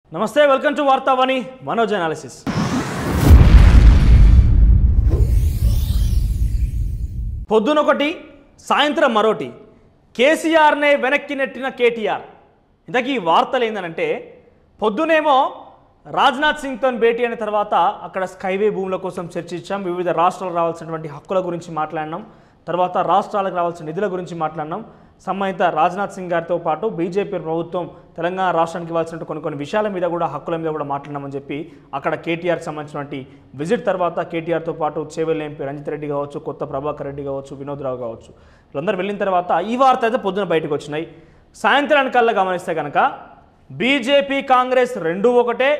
నమస్తే welcome to Vartavani Manoj analysis పొద్దునొకటి సాయంత్రం మరోటి కేసీఆర్నే వెనక్కి నెట్టిన కేటీఆర్ ఇంతకీ ఈ వార్తలు ఏంటంటే పొద్దునేమో రాజ్నాథ్ సింగ్తో భేటీ అయిన తర్వాత అక్కడ స్కైవే భూముల కోసం చర్చించాం వివిధ రాష్ట్రాలకు రావాల్సినటువంటి హక్కుల గురించి మాట్లాడినాం తర్వాత రాష్ట్రాలకు రావాల్సిన నిధుల గురించి మాట్లాడినాం సంబంధిత రాజ్నాథ్ సింగ్ గారితో పాటు బీజేపీ ప్రభుత్వం తెలంగాణ రాష్ట్రానికి ఇవ్వాల్సిన కొన్ని కొన్ని విషయాల మీద కూడా హక్కుల మీద కూడా మాట్లాడినామని చెప్పి అక్కడ కేటీఆర్కి సంబంధించినటువంటి విజిట్ తర్వాత కేటీఆర్తో పాటు చేవెళ్ళ ఎంపీ రంజిత్ రెడ్డి కావచ్చు కొత్త ప్రభాకర్ రెడ్డి కావచ్చు వినోద్ రావు కావచ్చు వీళ్ళందరూ వెళ్ళిన తర్వాత ఈ వార్త అయితే పొద్దున బయటకు వచ్చినాయి సాయంత్రానికల్లా గమనిస్తే కనుక బీజేపీ కాంగ్రెస్ రెండు ఒకటే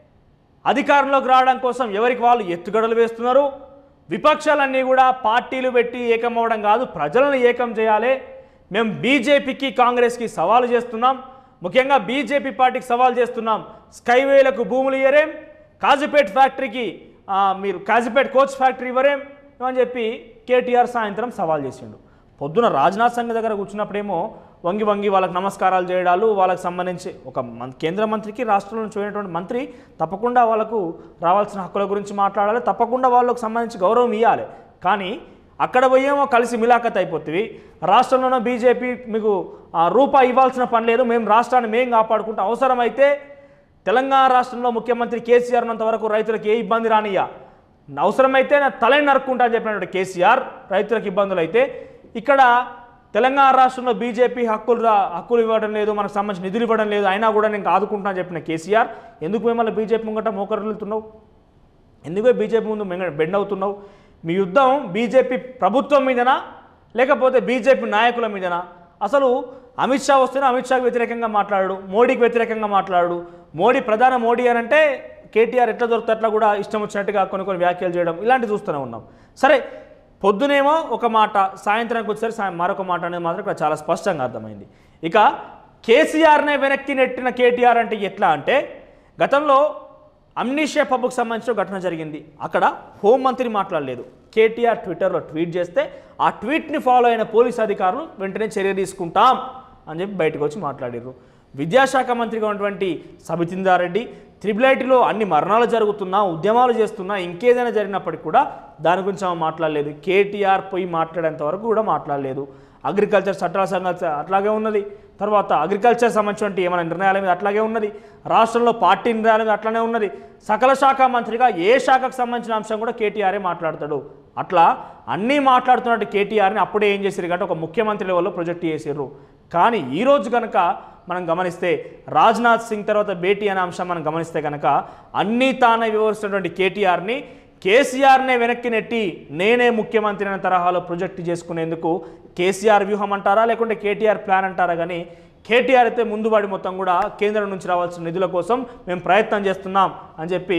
అధికారంలోకి రావడం కోసం ఎవరికి వాళ్ళు ఎత్తుగడలు వేస్తున్నారు విపక్షాలన్నీ కూడా పార్టీలు పెట్టి ఏకం అవ్వడం కాదు ప్రజలను ఏకం చేయాలి మేము బీజేపీకి కాంగ్రెస్కి సవాలు చేస్తున్నాం ముఖ్యంగా బీజేపీ పార్టీకి సవాల్ చేస్తున్నాం స్కైవేలకు భూములు ఇయ్యరేం కాజీపేట్ ఫ్యాక్టరీకి ఆ, మీరు కాజీపేట్ కోచ్ ఫ్యాక్టరీ ఇవ్వరేం అని చెప్పి కేటీఆర్ సాయంత్రం సవాల్ చేసిండు పొద్దున రాజ్నాథ్ సంఘ్ దగ్గర కూర్చున్నప్పుడేమో వంగి వంగి వాళ్ళకి నమస్కారాలు చేయడాలు వాళ్ళకి సంబంధించి ఒక మం- కేంద్ర మంత్రికి రాష్ట్రంలో నుంచి పోయినటువంటి మంత్రి తప్పకుండా వాళ్ళకు రావాల్సిన హక్కుల గురించి మాట్లాడాలి తప్పకుండా వాళ్ళకు సంబంధించి గౌరవం ఇవ్వాలి కానీ అక్కడ పోయేమో కలిసి మిలాఖత్ అయిపోతుంది రాష్ట్రంలోనో బీజేపీ మీకు ఆ, రూపాయి ఇవ్వాల్సిన పని లేదు మేము రాష్ట్రాన్ని మేము కాపాడుకుంటాం అవసరమైతే తెలంగాణ రాష్ట్రంలో ముఖ్యమంత్రి కేసీఆర్ ఉన్నంత వరకు రైతులకు ఏ ఇబ్బంది రానియ్యా అవసరమైతే నా తలని నరుక్కుంటా అని చెప్పినటువంటి కేసీఆర్ రైతులకు ఇబ్బందులు అయితే ఇక్కడ తెలంగాణ రాష్ట్రంలో బీజేపీ హక్కులు రా- హక్కులు ఇవ్వడం లేదు మనకు సంబంధించిన నిధులు ఇవ్వడం లేదు అయినా కూడా నేను ఆదుకుంటున్నా అని చెప్పిన కేసీఆర్ ఎందుకు మిమ్మల్ని బీజేపీ ముంగట మోకరులుతున్నావు ఎందుకు బీజేపీ ముందు మెంగ బెండ్ అవుతున్నావు మీ యుద్ధం బీజేపీ ప్రభుత్వం మీదనా లేకపోతే బీజేపీ నాయకుల మీదనా అసలు అమిత్ షా వస్తేనే అమిత్ షాకి వ్యతిరేకంగా మాట్లాడు మోడీకి వ్యతిరేకంగా మాట్లాడు మోడీ ప్రధాన మోడీ అని అంటే కేటీఆర్ ఎట్లా దొరికితే అట్లా కూడా ఇష్టం వచ్చినట్టుగా కొన్ని కొన్ని వ్యాఖ్యలు చేయడం ఇలాంటివి చూస్తూనే ఉన్నాం సరే పొద్దునేమో ఒక మాట సాయంత్రానికి వచ్చేసరికి సాయం- మరొక మాట అనేది మాత్రం ఇక్కడ చాలా స్పష్టంగా అర్థమైంది ఇక కేసీఆర్నే వెనక్కి నెట్టిన కేటీఆర్ అంటే ఎట్లా అంటే గతంలో అమ్నీషియా పబ్కు సంబంధించిన ఘటన జరిగింది అక్కడ హోంమంత్రి మాట్లాడలేదు కేటీఆర్ ట్విట్టర్లో ట్వీట్ చేస్తే ఆ ట్వీట్ని ఫాలో అయిన పోలీస్ అధికారులు వెంటనే చర్య తీసుకుంటాం అని చెప్పి బయటకు వచ్చి మాట్లాడారు విద్యాశాఖ మంత్రిగా ఉన్నటువంటి సబితిందారెడ్డి త్రిబుల్ ఐటీలో అన్ని మరణాలు జరుగుతున్నా ఉద్యమాలు చేస్తున్నా ఇంకేదైనా జరిగినప్పటికీ కూడా దాని గురించి ఆమె మాట్లాడలేదు కేటీఆర్ పోయి మాట్లాడేంత వరకు కూడా మాట్లాడలేదు అగ్రికల్చర్ చట్టాల సంగతి అట్లాగే ఉన్నది తర్వాత అగ్రికల్చర్ సంబంధించినటువంటి ఏమైనా నిర్ణయాల మీద అట్లాగే ఉన్నది రాష్ట్రంలో పార్టీ నిర్ణయాల మీద అట్లానే ఉన్నది సకల శాఖ మంత్రిగా ఏ శాఖకు సంబంధించిన అంశం కూడా కేటీఆరే మాట్లాడతాడు అట్లా అన్నీ మాట్లాడుతున్నట్టు కేటీఆర్ని అప్పుడే ఏం చేశారు కంటే ఒక ముఖ్యమంత్రి లెవెల్లో ప్రొజెక్ట్ చేసారు కానీ ఈ రోజు కనుక మనం గమనిస్తే రాజ్నాథ్ సింగ్ తర్వాత భేటీ అనే అంశం మనం గమనిస్తే కనుక అన్నీ తానే వివరిస్తున్నటువంటి కేటీఆర్ని కేసీఆర్నే వెనక్కి నెట్టి నేనే ముఖ్యమంత్రి అనే తరహాలో ప్రొజెక్ట్ చేసుకునేందుకు కేసీఆర్ వ్యూహం అంటారా లేకుంటే కేటీఆర్ ప్లాన్ అంటారా కానీ కేటీఆర్ అయితే ముందుబడి మొత్తం కూడా కేంద్రం నుంచి రావాల్సిన నిధుల కోసం మేము ప్రయత్నం చేస్తున్నాం అని చెప్పి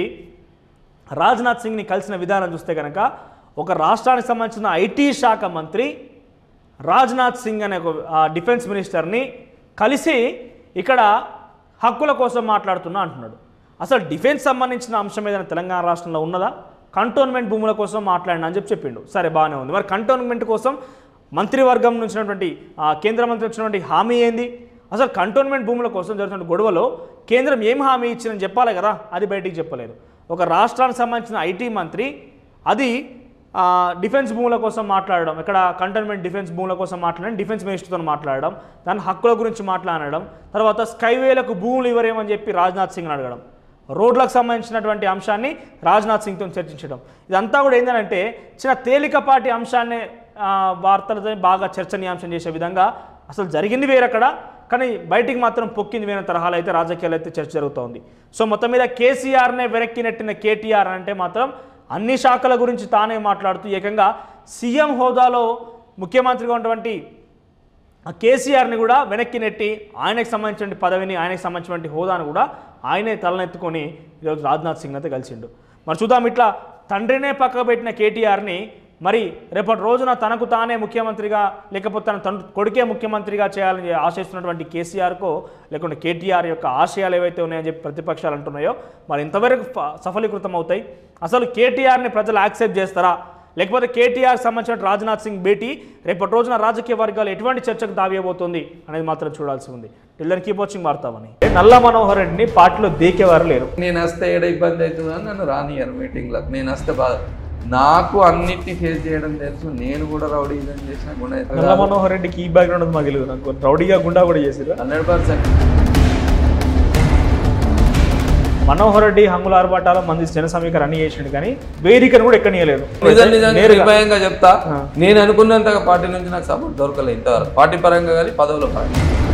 రాజ్నాథ్ సింగ్ని కలిసిన విధానం చూస్తే కనుక ఒక రాష్ట్రానికి సంబంధించిన ఐటీ శాఖ మంత్రి రాజ్నాథ్ సింగ్ అనే ఒక ఆ, డిఫెన్స్ మినిస్టర్ని కలిసి ఇక్కడ హక్కుల కోసం మాట్లాడుతున్నా అంటున్నాడు అసలు డిఫెన్స్ సంబంధించిన అంశం ఏదైనా తెలంగాణ రాష్ట్రంలో ఉన్నదా కంటోన్మెంట్ భూముల కోసం మాట్లాడినా అని చెప్పి చెప్పిండు సరే బాగానే ఉంది మరి కంటోన్మెంట్ కోసం మంత్రివర్గం నుంచి ఉన్నటువంటి ఆ, కేంద్ర మంత్రి వచ్చినటువంటి హామీ ఏంది అసలు కంటోన్మెంట్ భూముల కోసం జరుగుతున్న గొడవలో కేంద్రం ఏం హామీ ఇచ్చిందని చెప్పాలి కదా అది బయటికి చెప్పలేదు ఒక రాష్ట్రానికి సంబంధించిన ఐటీ మంత్రి అది ఆ, డిఫెన్స్ భూముల కోసం మాట్లాడడం ఇక్కడ కంటోన్మెంట్ డిఫెన్స్ భూముల కోసం మాట్లాడడం డిఫెన్స్ మినిస్టర్తో మాట్లాడడం దాని హక్కుల గురించి మాట్లాడడం తర్వాత స్కైవేలకు భూములు ఇవ్వరేమని చెప్పి రాజ్నాథ్ సింగ్ని అడగడం రోడ్లకు సంబంధించినటువంటి అంశాన్ని రాజ్నాథ్ సింగ్తో చర్చించడం ఇదంతా కూడా ఏంటంటే చిన్న తేలికపాటి అంశాన్ని ఆ, వార్తలతో బాగా చర్చనీయాంశం చేసే విధంగా అసలు జరిగింది వేరక్కడ కానీ బయటికి మాత్రం పొక్కింది వేరే తరహాలు అయితే రాజకీయాలు అయితే చర్చ జరుగుతోంది సో మొత్తం మీద కేసీఆర్నే వెనక్కి నెట్టిన కేటీఆర్ అంటే మాత్రం అన్ని శాఖల గురించి తానే మాట్లాడుతూ ఏకంగా సీఎం హోదాలో ముఖ్యమంత్రిగా ఉన్నటువంటి ఆ కేసీఆర్ని కూడా వెనక్కి నెట్టి ఆయనకు సంబంధించిన పదవిని ఆయనకు సంబంధించిన హోదాను కూడా ఆయనే తలనెత్తుకొని ఈరోజు రాజ్నాథ్ సింగ్ అయితే కలిసిండు మరి చూద్దాం ఇట్లా తండ్రినే పక్కకు పెట్టిన కేటీఆర్ని మరి రేపటి రోజున తనకు తానే ముఖ్యమంత్రిగా లేకపోతే తన తండ్రి కొడుకే ముఖ్యమంత్రిగా చేయాలని ఆశిస్తున్నటువంటి కేసీఆర్కో లేకుంటే కేటీఆర్ యొక్క ఆశయాలు ఏవైతే ఉన్నాయని చెప్పి ప్రతిపక్షాలు అంటున్నాయో మరి ఇంతవరకు ఫ- సఫలీకృతం అవుతాయి అసలు కేటీఆర్ని ప్రజలు యాక్సెప్ట్ చేస్తారా లేకపోతే కేటీఆర్ సంబంధించిన రాజ్నాథ్ సింగ్ భేటీ రేపటి రోజున రాజకీయ వర్గాలు ఎటువంటి చర్చకు దావియబోతుంది అనేది మాత్రం చూడాల్సి ఉంది టిల్లర్ కీప్ వాచింగ్ వార్తామని నల్ల మనోహర్ రెడ్డిని పార్టీలో దేకేవారు లేరు నేను వస్తే ఏడ ఇబ్బంది అవుతుందని నన్ను రానియరు మీటింగ్లకు నేను వస్తే బాధ నాకు అన్నిటిని ఫేస్ చేయడం తెలుసు నేను కూడా రౌడీ ఇదని చేసిన గుణ నల్ల మనోహర్ రెడ్డికి ఈ బ్యాక్గ్రౌండ్ ఉంది మాకు తెలియదు నాకు రౌడీగా గుండా కూడా చేసిరు హండ్రెడ్ పర్సెంట్ మనోహర్ రెడ్డి హంగుల ఆర్భాటాల మంది జన సమీకరణ అన్ని చేసిండు కానీ వేదికను కూడా ఎక్కనియలేదు నిజం నిజంగా నేరుగా నిర్భయంగా చెప్తా ఆ. నేను అనుకున్నంతగా పార్టీ నుంచి నాకు సపోర్ట్ దొరకలేదు ఇంతవరకు పార్టీ పరంగా కానీ పదవుల పరంగా